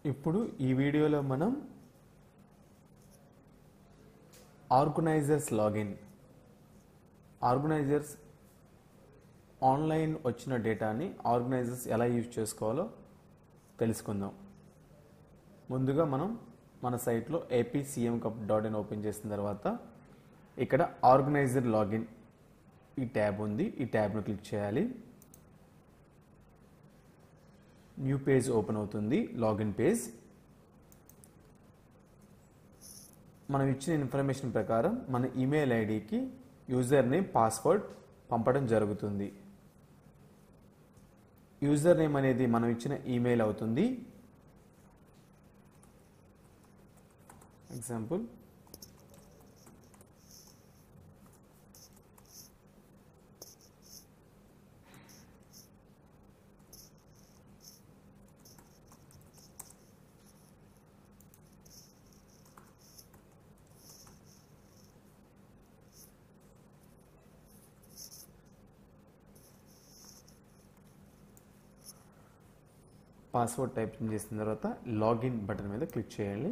ఇప్పుడు ఈ వీడియోలో మనం ఆర్గనైజర్స్ లాగిన్ ఆర్గనైజర్స్ ఆన్లైన్ వచ్చిన డేటాని ఆర్గనైజర్స్ ఎలా యూజ్ చేసుకోవాలో తెలుసుకుందాం ముందుగా మనం మన సైట్లో AP CM cup dot in open చేసిన తర్వాత ఇక్కడ ఆర్గనైజర్ లాగిన్ ఈ ట్యాబ్ ఉంది ఈ ట్యాబ్ను క్లిక్ చేయాలి న్యూ పేజ్ ఓపెన్ అవుతుంది లాగిన్ పేజ్ మనం ఇచ్చిన ఇన్ఫర్మేషన్ ప్రకారం మన ఈమెయిల్ ఐడికి యూజర్ నేమ్ పాస్వర్డ్ పంపడం జరుగుతుంది యూజర్ నేమ్ అనేది మనం ఇచ్చిన ఈమెయిల్ అవుతుంది ఎగ్జాంపుల్ పాస్వర్డ్ టైప్ చేసిన తర్వాత లాగిన్ బటన్ మీద క్లిక్ చేయాలి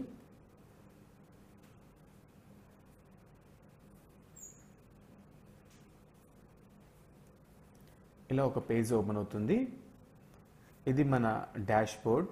ఇలా ఒక పేజ్ ఓపెన్ అవుతుంది ఇది మన డాష్ బోర్డ్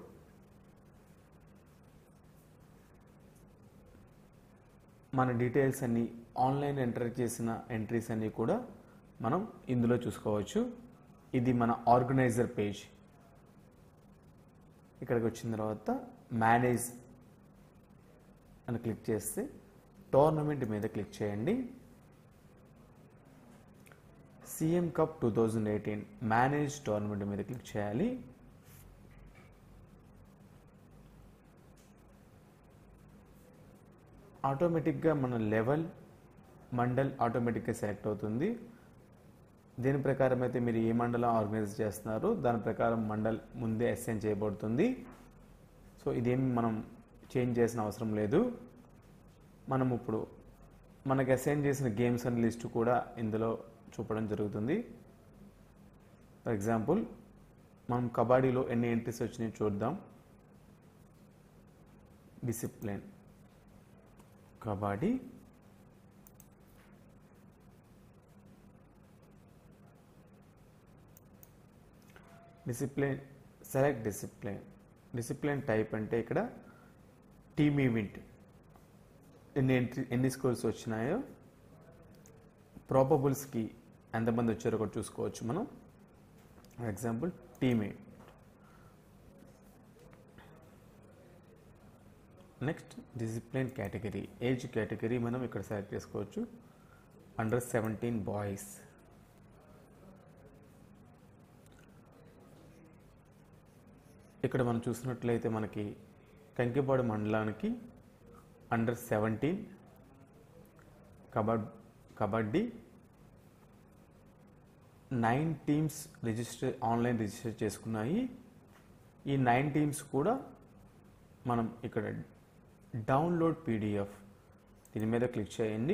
మన డీటెయిల్స్ అన్ని ఆన్లైన్ ఎంటర్ చేసిన ఎంట్రీస్ అన్ని కూడా మనం ఇందులో చూసుకోవచ్చు ఇది మన ఆర్గనైజర్ పేజ్ ఇక్కడికి వచ్చిన తర్వాత మేనేజ్ అని క్లిక్ చేస్తే టోర్నమెంట్ మీద క్లిక్ చేయండి CM cup two thousand eighteen manage tournament మీద క్లిక్ చేయాలి ఆటోమేటిక్గా మన లెవెల్ మండల్ ఆటోమేటిక్గా సెలెక్ట్ అవుతుంది దీని ప్రకారం అయితే మీరు ఏ మండలం ఆర్గనైజ్ చేస్తున్నారో దాని ప్రకారం మండల్ ముందే అసైన్ చేయబడుతుంది సో ఇదేమి మనం చేంజ్ చేసిన అవసరం లేదు మనం ఇప్పుడు మనకు అసైన్ చేసిన గేమ్స్ అనే లిస్టు కూడా ఇందులో చూపడం జరుగుతుంది ఫర్ ఎగ్జాంపుల్ మనం కబడ్డీలో ఎన్ని ఎంట్రీస్ వచ్చినాయో చూద్దాం discipline kabaddi discipline select discipline discipline type అంటే ఇక్కడ టీమ్ ఈవెంట్ ఎన్ని ఎంట్రీ ఎన్ని స్కోర్స్ వచ్చినాయో ప్రాబబుల్స్కి ఎంతమంది వచ్చారో కూడా చూసుకోవచ్చు మనం for example team event next discipline category age category మనం ఇక్కడ సెలెక్ట్ చేసుకోవచ్చు అండర్ సెవెంటీన్ బాయ్స్ ఇక్కడ మనం చూసినట్లయితే మనకి కంకిపాడు మండలానికి అండర్ సెవెంటీన్ కబడ్ kabaddi nine teams register online register చేసుకున్నాయి ఈ నైన్ టీమ్స్ కూడా మనం ఇక్కడ డౌన్లోడ్ పీడిఎఫ్ దీని మీద క్లిక్ చేయండి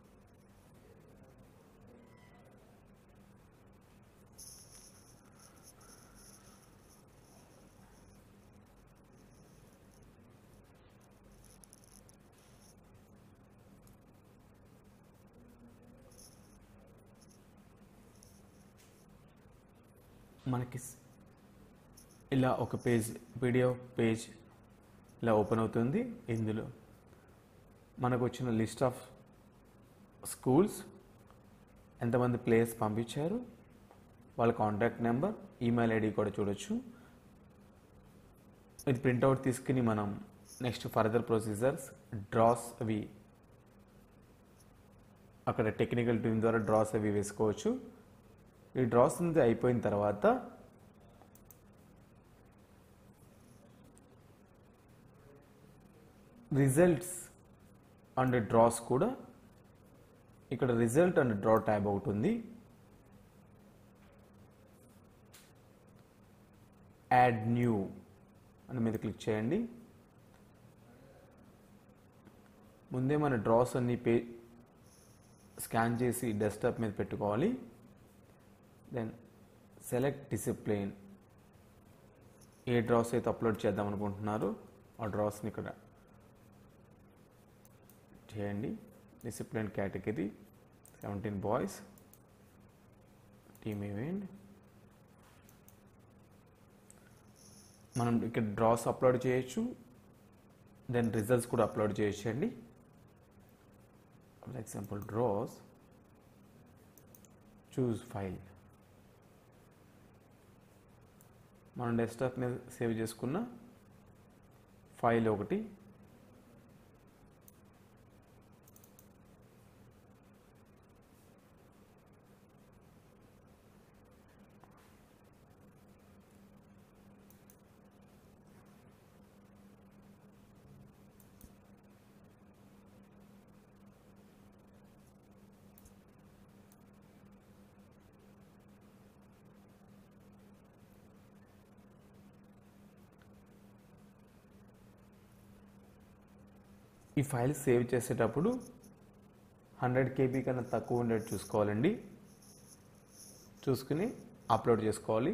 మనకి స్- ఇలా ఒక పేజ్ పీడిఎఫ్ పేజ్ ఇలా ఓపెన్ అవుతుంది ఇందులో మనకు వచ్చిన లిస్ట్ ఆఫ్ స్కూల్స్ ఎంతమంది ప్లేయర్స్ పంపించారు వాళ్ళ కాంటాక్ట్ నెంబర్ ఈమెయిల్ ఐడి కూడా చూడొచ్చు ఇది ప్రింట్అవుట్ తీసుకుని మనం నెక్స్ట్ ఫర్దర్ ప్రొసీజర్స్ డ్రాస్ అవి అక్కడ టెక్నికల్ టీం ద్వారా డ్రాస్ అవి వేసుకోవచ్చు ఈ డ్రాస్ అనేది అయిపోయిన తర్వాత రిజల్ట్స్ అండ్ డ్రాస్ కూడా ఇక్కడ రిజల్ట్ అండ్ డ్రా ట్యాబ్ ఒకటి ఉంది యాడ్ న్యూ అని మీద క్లిక్ చేయండి ముందే మన డ్రాస్ అన్ని పే స్కాన్ చేసి డెస్క్టాప్ మీద పెట్టుకోవాలి దెన్ సెలెక్ట్ డిసిప్లిన్ ఏ డ్రాస్ అయితే అప్లోడ్ చేద్దాం అనుకుంటున్నారో ఆ డ్రాస్ని ఇక్కడ చేయండి discipline category seventeen boys team event మనం ఇక్కడ డ్రాస్ అప్లోడ్ చేయొచ్చు దెన్ రిజల్ట్స్ కూడా అప్లోడ్ చేయొచ్చు అండి for example draws choose file మనం డెస్క్టాప్ మీద సేవ్ చేసుకున్న ఫైల్ ఒకటి ఈ ఫైల్ సేవ్ చేసేటప్పుడు హండ్రెడ్ కేబీ కన్నా తక్కువ ఉండేది చూసుకోవాలండి చూసుకుని అప్లోడ్ చేసుకోవాలి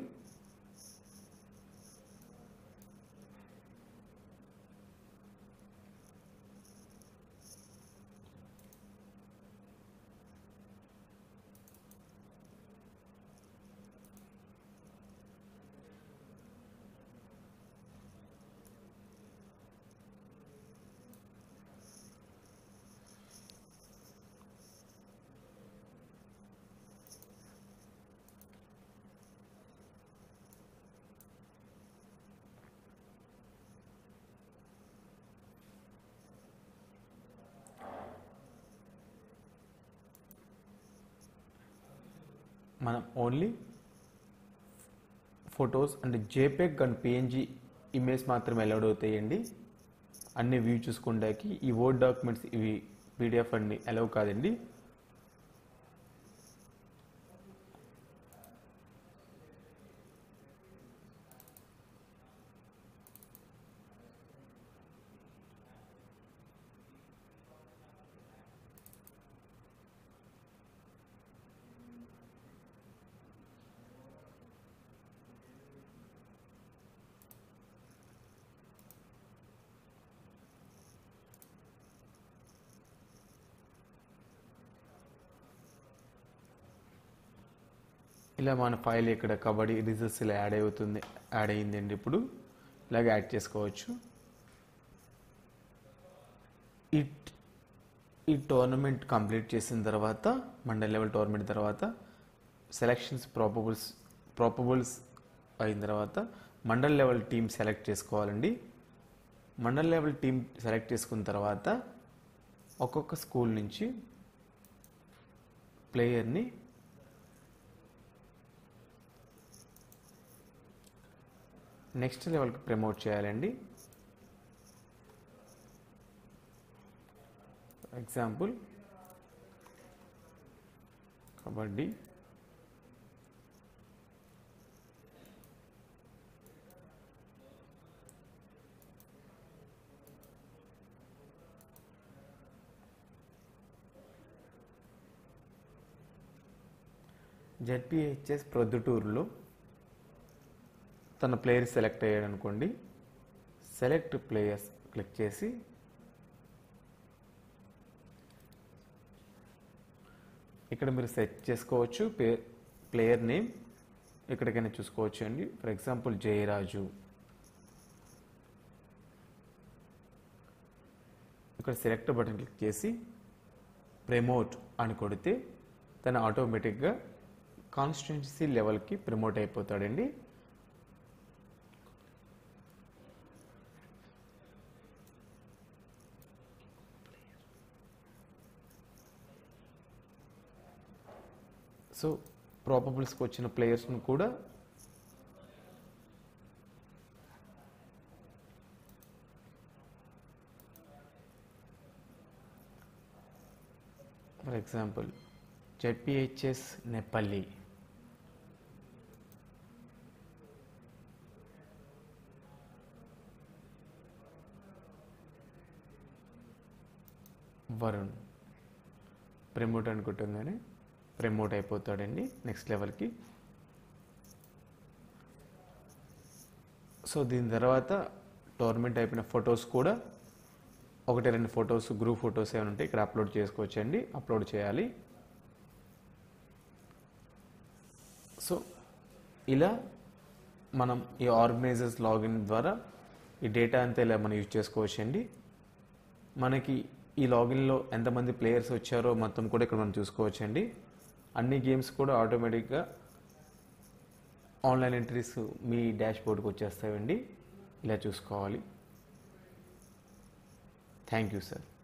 మనం ఓన్లీ ఫొటోస్ అంటే జేపెగ్ అండ్ పిఎన్జీ ఇమేజ్ మాత్రమే అలౌడ్ అవుతాయండి అన్ని వ్యూ చూసుకోవడానికి ఈ వర్డ్ డాక్యుమెంట్స్ ఇవి పీడిఎఫ్ అన్ని అలౌ కాదండి ఇలా మన ఫైల్ ఇక్కడ కబడ్డీ రిజల్ట్స్ ఇలా యాడ్ అవుతుంది యాడ్ అయ్యిందండి ఇప్పుడు ఇలాగ యాడ్ చేసుకోవచ్చు ఈ ఈ టోర్నమెంట్ కంప్లీట్ చేసిన తర్వాత మండల్ లెవెల్ టోర్నమెంట్ తర్వాత సెలక్షన్స్ ప్రాపబుల్స్ ప్రాపబుల్స్ అయిన తర్వాత మండల్ లెవెల్ టీం సెలెక్ట్ చేసుకోవాలండి మండల్ లెవెల్ టీం సెలెక్ట్ చేసుకున్న తర్వాత ఒక్కొక్క స్కూల్ నుంచి ప్లేయర్ని నెక్స్ట్ లెవెల్కి ప్రమోట్ చేయాలండి ఎగ్జాంపుల్ కబడ్డీ జెడ్పిహెచ్ఎస్ ప్రొద్దుటూరులో తన ప్లేయర్ సెలెక్ట్ అయ్యాడు అనుకోండి సెలెక్ట్ ప్లేయర్స్ క్లిక్ చేసి ఇక్కడ మీరు సెట్ చేసుకోవచ్చు ప్లేయర్ నేమ్ ఎక్కడికైనా చూసుకోవచ్చు అండి ఫర్ ఎగ్జాంపుల్ జయరాజు ఇక్కడ సెలెక్ట్ బటన్ క్లిక్ చేసి ప్రమోట్ అని కొడితే తను ఆటోమేటిక్గా కాన్స్టిట్యున్సీ లెవెల్కి ప్రమోట్ అయిపోతాడండి సో ప్రాపబుల్స్కి వచ్చిన ప్లేయర్స్ను కూడా for example ZPHS Neppalli Varun promote అనుకుంటుందని ప్రమోట్ అయిపోతాడండి నెక్స్ట్ లెవెల్కి సో దీని తర్వాత టోర్నమెంట్ అయిపోయిన ఫొటోస్ కూడా ఒకటి రెండు ఫొటోస్ గ్రూప్ ఫొటోస్ ఏమైనా ఉంటే ఇక్కడ అప్లోడ్ చేసుకోవచ్చండి అప్లోడ్ చేయాలి సో ఇలా మనం ఈ ఆర్గనైజర్స్ లాగిన్ ద్వారా ఈ డేటా అంతా ఇలా మనం యూజ్ చేసుకోవచ్చండి మనకి ఈ లాగిన్లో ఎంతమంది ప్లేయర్స్ వచ్చారో మొత్తం కూడా ఇక్కడ మనం చూసుకోవచ్చండి అన్ని గేమ్స్ కూడా ఆటోమేటిక్గా ఆన్లైన్ ఎంట్రీస్ మీ డాష్ బోర్డ్కి వచ్చేస్తాయండి ఇలా చూసుకోవాలి థ్యాంక్ యూ సార్